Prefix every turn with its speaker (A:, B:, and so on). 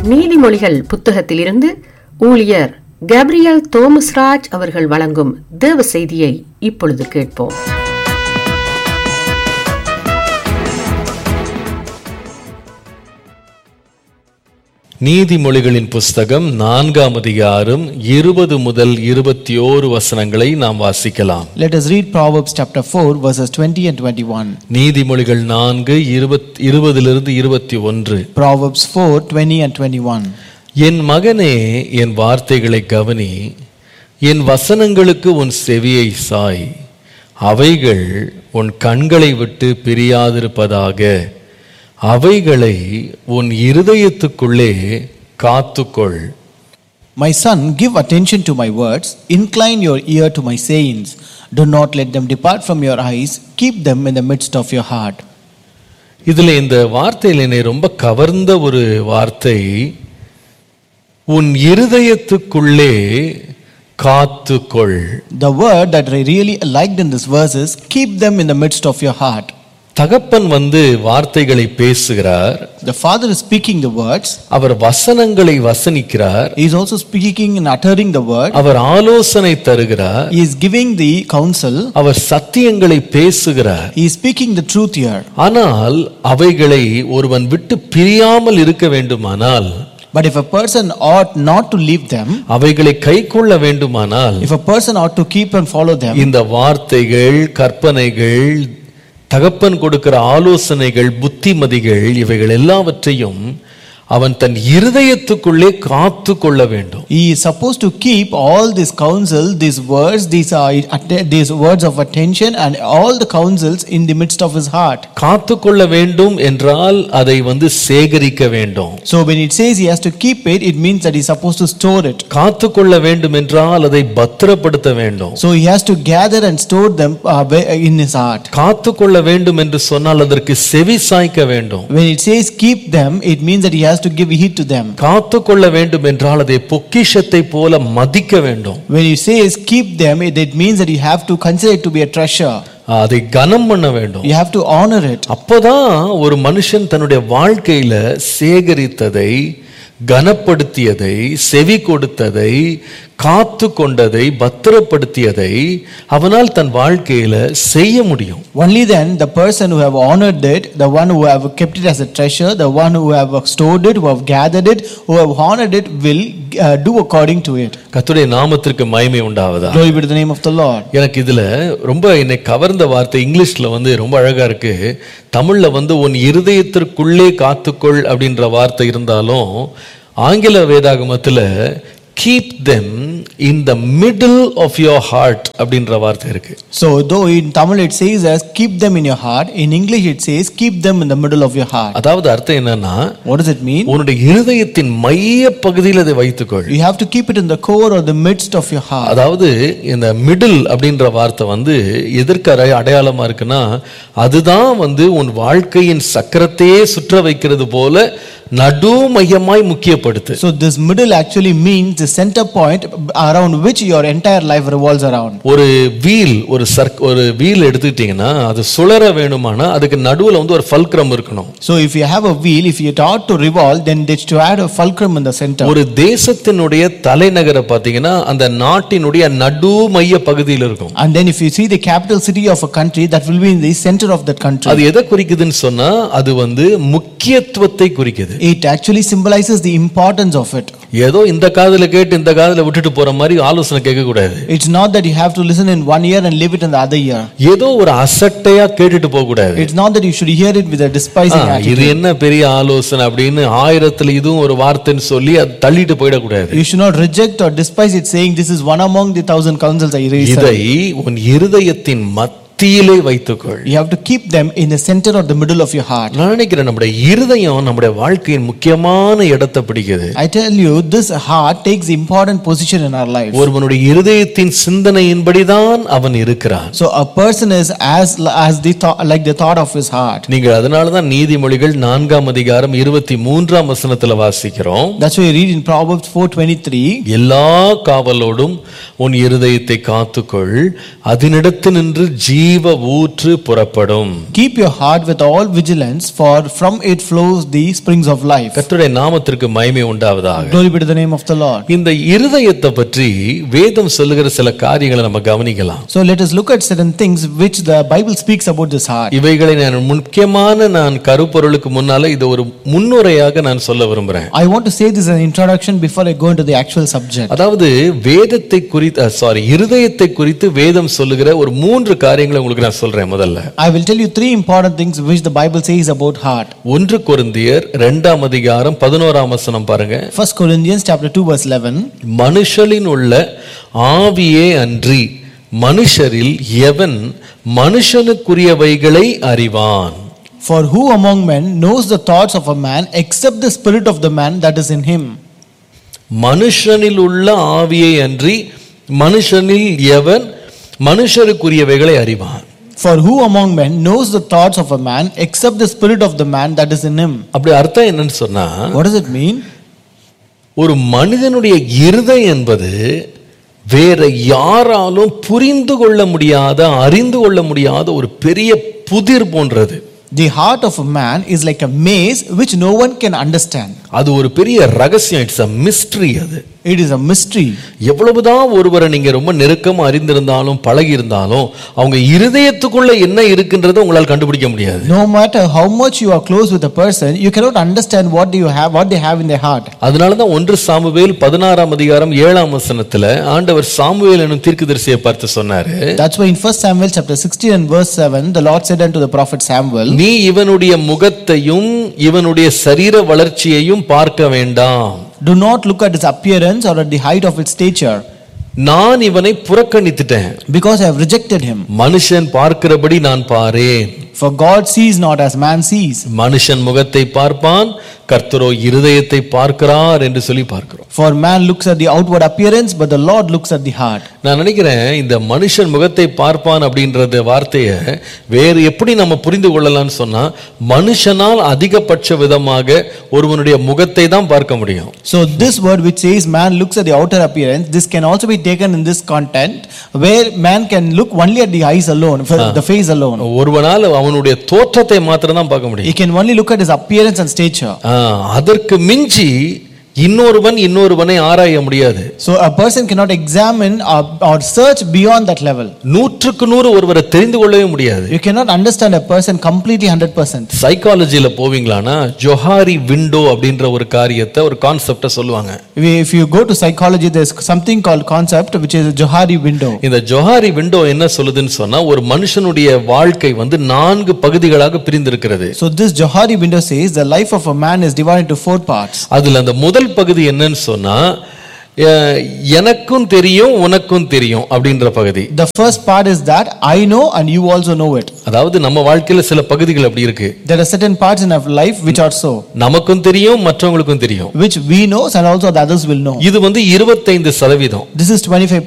A: நீதிமொழிகள் புத்தகத்திலிருந்து ஊழியர் கேப்ரியல் தோமஸ்ராஜ் அவர்கள் வழங்கும் தேவ செய்தியை இப்பொழுது கேட்போம்
B: நீதிமொழிகளின் புஸ்தகம் நான்காம் அதிகாரம் இருபது முதல் இருபத்தி ஓரு வசனங்களை நாம் வாசிக்கலாம்
C: Let us read Proverbs chapter 4, verses 20 and 21.
B: நீதிமொழிகள் நான்கு இருபத் இருபதிலிருந்து இருபத்தி ஒன்று
C: Proverbs 4, 20 and 21.
B: என் மகனே என் வார்த்தைகளை கவனி என் வசனங்களுக்கு உன் செவியை சாய் அவைகள் உன் கண்களை விட்டு பிரியாதிருப்பதாக அவைகளை உன் இருதயத்துக்குள்ளே காத்துக்கொள்
C: My son, give attention to my words, incline your ear to my sayings. Do not let them depart from your eyes, keep them in the midst of your heart.
B: இதுல இந்த வார்த்தையில் என்னை ரொம்ப கவர்ந்த ஒரு வார்த்தை உன் இருதயத்துக்குள்ளே காத்துக்கொள்
C: The word that I really liked in this verse is keep them in the midst of your heart.
B: தகப்பன் வந்து வார்த்தைகளை பேசுகிறார்
C: The father is speaking the words,
B: அவர் வசனங்களை வசனிக்கிறார்
C: he is also speaking and uttering the word,
B: அவர் ஆலோசனை தருகிறார்
C: he is giving the counsel,
B: அவர் சத்தியங்களை பேசுகிறார்
C: he is speaking the truth here.
B: ஆனால் அவைகளை ஒருவன் விட்டு பிரியாமல் இருக்க வேண்டுமானால்
C: But if a person ought not to leave them,
B: அவைகளை கைக்கொள்ள வேண்டுமானால்
C: if a person ought to keep and follow them,
B: இந்த வார்த்தைகள் கற்பனைகள் தகப்பன் கொடுக்கிற ஆலோசனைகள் புத்திமதிகள் இவைகள் எல்லாவற்றையும் அவன் தன் இருதயத்துக்குள்ளே காத்து கொள்ள வேண்டும்
C: He is supposed to keep all this counsel, these words, these, uh, atte- these words of attention, and all the counsels in the midst of his heart.
B: காத்து கொள்ள வேண்டும் என்றால் அதை வந்து சேகரிக்க வேண்டும்
C: So when it says he has to keep it, it means that he's supposed to store it.
B: காத்து கொள்ள வேண்டும் என்றால் அதை பத்திரப்படுத்த வேண்டும்
C: So he has to gather and store them uh, where- in his heart.
B: காத்து கொள்ள வேண்டும் என்று சொன்னால் அதற்கு செவி சாய்க்க வேண்டும்
C: When it says keep them, it means that he has to give heed to them.
B: காத்து கொள்ள வேண்டும் என்றால் அதை பொக்கிஷத்தை போல மதிக்க வேண்டும்
C: When he says keep them, it, it means that you have to consider it to be a treasure.
B: அதை கனம் பண்ண வேண்டும்
C: You have to honor it.
B: அப்போதான் ஒரு மனுஷன் தன்னுடைய வாழ்க்கையில சேகரித்ததை கனப்படுத்தியதை செவி கொடுத்ததை காத்து கொண்டதை பத்திரப்படுத்தியதை அவனால் தன் வாழ்க்கையில செய்ய முடியும்
C: Only then the person who have honored it, the one who have kept it as a treasure, the one who have stored it, who have gathered it, who have honored it, will uh, do according to it.
B: கர்த்தருடைய நாமத்திற்கு மகிமை உண்டாவதா
C: Glory be to the name of the Lord.
B: எனக்கு இதுல ரொம்ப என்னை கவர்ந்த வார்த்தை இங்கிலீஷ்ல வந்து ரொம்ப அழகா இருக்கு தமிழ்ல வந்து உன் இருதயத்திற்குள்ளே காத்துக்கொள் அப்படின்ற வார்த்தை இருந்தாலும் ஆங்கில வேதாகமத்துல keep them in the middle of your heart அப்படின்ற வார்த்தை இருக்கு
C: So though in Tamil it says as keep them in your heart, in English it says keep them in the middle of your heart.
B: அதாவது அர்த்தம் என்னன்னா
C: What does it mean?
B: உன்னுடைய இருதயத்தின் மைய பகுதியில் அதை வைத்துக்கொள்
C: You have to keep it in the core or the midst of your heart.
B: அதாவது இந்த மிடில் அப்படின்ற வார்த்தை வந்து எதற்கு அடை- அடையாளமா இருக்குன்னா அதுதான் வந்து உன் வாழ்க்கையின் சக்கரத்தையே சுற்ற வைக்கிறது போல நடு மையமாய் முக்கியப்படுத்து
C: So this middle actually means the center point around which your entire life revolves around.
B: ஒரு வீல் ஒரு சர்க் ஒரு வீல் எடுத்துக்கிட்டீங்கன்னா அது சுழற வேணுமானா அதுக்கு நடுவுல வந்து ஒரு ஃபல்க்ரம் இருக்கணும்
C: So if you have a wheel, if you ought to revolve, then it's to add a fulcrum in the center.
B: ஒரு தேசத்தினுடைய தலைநகரை பார்த்தீங்கன்னா அந்த நாட்டினுடைய நடு மைய பகுதியில் இருக்கும்
C: And then if you see the capital city of a country, that will be in the center of that country.
B: அது எதை குறிக்குதுன்னு சொன்னா அது வந்து முக்கியத்துவத்தை குறிக்குது
C: It actually symbolizes the importance of it.
B: ஏதோ இந்த காதுல கேட்டு இந்த காதுல விட்டுட்டு போற மாதிரி ஆலோசனை கேட்க கூடாது
C: It's not that you have to listen in one ear and leave it in the other ear.
B: ஏதோ ஒரு அசட்டையா கேட்டுட்டு போக கூடாது
C: It's not that you should hear it with a
B: ah,
C: despising
B: இது
C: attitude.
B: என்ன பெரிய ஆலோசனை அப்படின்னு ஆயிரத்துல இதுவும் ஒரு வார்த்தைன்னு சொல்லி அது தள்ளிட்டு போயிடக்கூடாது
C: You should not reject or despise it, saying, This is one among the thousand counsels I raised.
B: இதை உன் இருதயத்தின் மத்தியிலே வைத்துக்கொள்
C: You have to keep them in the center or the middle of your heart.
B: நான் நினைக்கிறேன் நம்முடைய இருதயம் நம்முடைய வாழ்க்கையின் முக்கியமான இடத்தை பிடிக்குது
C: I tell you, this heart takes important position in our life.
B: ஒருவனுடைய இருதயத்தின் சிந்தனையின்படிதான் அவன் இருக்கிறான்
C: So a person is as as the thought, like the thought of his heart.
B: நீங்கள் அதனாலதான் நீதிமொழிகள் நான்காம் அதிகாரம் இருபத்தி மூன்றாம் வசனத்துல வாசிக்கிறோம்
C: That's why you read in Proverbs 4:23.
B: எல்லா காவலோடும் உன் இருதயத்தை காத்துக்கொள் அதனிடத்து நின்று ஜீவ ஜீவ ஊற்று புறப்படும்
C: Keep your heart with all vigilance, for from it flows the springs of life.
B: கர்த்தருடைய நாமத்திற்கு மகிமை உண்டாவதாக
C: Glory be to the name of the Lord.
B: இந்த இருதயத்தை பற்றி வேதம் சொல்லுகிற சில காரியங்களை நம்ம கவனிக்கலாம்
C: So let us look at certain things which the Bible speaks about this heart.
B: இவைகளை நான் முக்கியமான நான் கருப்பொருளுக்கு முன்னால இது ஒரு முன்னுரையாக நான் சொல்ல விரும்புறேன்
C: I want to say this as an introduction before I go into the actual subject.
B: அதாவது வேதத்தை குறித்து சாரி இருதயத்தை குறித்து வேதம் சொல்லுகிற ஒரு மூன்று காரியங்களை உங்களுக்கு நான் சொல்றேன் முதல்ல
C: I will tell you three important things which the Bible says about heart.
B: ஒன்று கொரிந்தியர் இரண்டாம் அதிகாரம் பதினோராம் வசனம் பாருங்க
C: First Corinthians chapter 2 verse 11.
B: மனுஷலின் உள்ள ஆவியே அன்றி மனுஷரில் எவன் மனுஷனுக்குரியவைகளை அறிவான்
C: For who among men knows the thoughts of a man except the spirit of the man that is in him?
B: மனுஷனில் உள்ள ஆவியை அன்றி மனுஷனில் எவன் மனுஷருக்குரியவைகளை அறிவான்
C: For who among men knows the thoughts of a man except the spirit of the man that is in him?
B: அப்படி அர்த்தம் என்னன்னு சொன்னா
C: What does it mean?
B: ஒரு மனிதனுடைய இருதயம் என்பது வேற யாராலும் புரிந்து கொள்ள முடியாத அறிந்து கொள்ள முடியாத ஒரு பெரிய புதிர் போன்றது
C: The heart of a man is like a maze which no one can understand.
B: அது ஒரு பெரிய ரகசியம் இட்ஸ் அ மிஸ்ட்ரி அது
C: It is a mystery.
B: எவ்வளவுதான் ஒருவரை நீங்க ரொம்ப நெருக்கமா அறிந்திருந்தாலும் பழகி இருந்தாலும் அவங்க இருதயத்துக்குள்ள என்ன இருக்குன்றதை உங்களால் கண்டுபிடிக்க முடியாது
C: No matter how much you are close with a person, you cannot understand what do you have, what they have in their heart.
B: அதனாலதான் ஒன்று சாமுவேல் பதினாறாம் அதிகாரம் ஏழாம் வசனத்துல ஆண்டவர் சாமுவேல் எனும் தீர்க்கதரிசியை பார்த்து சொன்னாரு
C: That's why in 1 Samuel chapter 16 and verse 7, the Lord said unto the prophet Samuel,
B: நீ இவனுடைய முகத்தையும் இவனுடைய சரீர வளர்ச்சியையும் பார்க்க வேண்டாம்
C: Do not look at his appearance or at the height of his stature,
B: நான் இவனை புறக்கணித்துட்டேன்
C: because I have rejected him.
B: மனுஷன் பார்க்கிறபடி நான் பாரேன்
C: For God sees not as man sees.
B: மனுஷன் முகத்தை பார்ப்பான் கர்த்தரோ இருதயத்தை பார்க்கிறார் என்று சொல்லி பார்க்கிறோம்
C: For man looks at the outward appearance, but the Lord looks at the heart.
B: நான் நினைக்கிறேன் இந்த மனுஷன் முகத்தை பார்ப்பான் அப்படின்றத வார்த்தையை வேறு எப்படி நம்ம புரிந்து கொள்ளலாம்னு சொன்னா மனுஷனால் அதிகபட்ச விதமாக ஒருவனுடைய முகத்தை தான் பார்க்க முடியும்
C: So this word which says man looks at the outer appearance, this can also be taken in this content where man can look only at the eyes alone, for the face alone.
B: ஒருவனால் அவனுடைய தோற்றத்தை மாத்திரம் தான் பார்க்க முடியும்
C: He can only look at his appearance and stature.
B: ஆ, அதற்கு மிஞ்சி இன்னொருவன் இன்னொருவனை ஆராய முடியாது
C: So a person cannot examine or, or search beyond that level.
B: நூற்றுக்கு நூறு ஒருவரை தெரிந்து கொள்ளவே முடியாது
C: You cannot understand a person completely 100%.
B: சைக்காலஜில போவீங்களானா ஜொஹாரி விண்டோ அப்படின்ற ஒரு காரியத்தை ஒரு கான்செப்டை சொல்லுவாங்க
C: If if you go to psychology, there's something called concept which is a Johari window.
B: இந்த ஜொஹாரி விண்டோ என்ன சொல்லுதுன்னு சொன்னா ஒரு மனுஷனுடைய வாழ்க்கை வந்து நான்கு பகுதிகளாக பிரிந்திருக்கிறது
C: So this Johari window says the life of a man is divided into four parts.
B: அதுல அந்த முதல் பகுதி என்னன்னு சொன்னா அஹ், எனக்கும் தெரியும் உனக்கும் தெரியும் அப்படின்ற பகுதி
C: The first part is that I know and you also know it.
B: அதாவது நம்ம வாழ்க்கையில சில பகுதிகள் அப்படி இருக்கு
C: There are certain parts in our life which are so,
B: நமக்கும் தெரியும் மற்றவங்களுக்கும் தெரியும்
C: which we know and also the others will know.
B: இது வந்து இருபத்தைந்து சதவீதம்
C: This is 25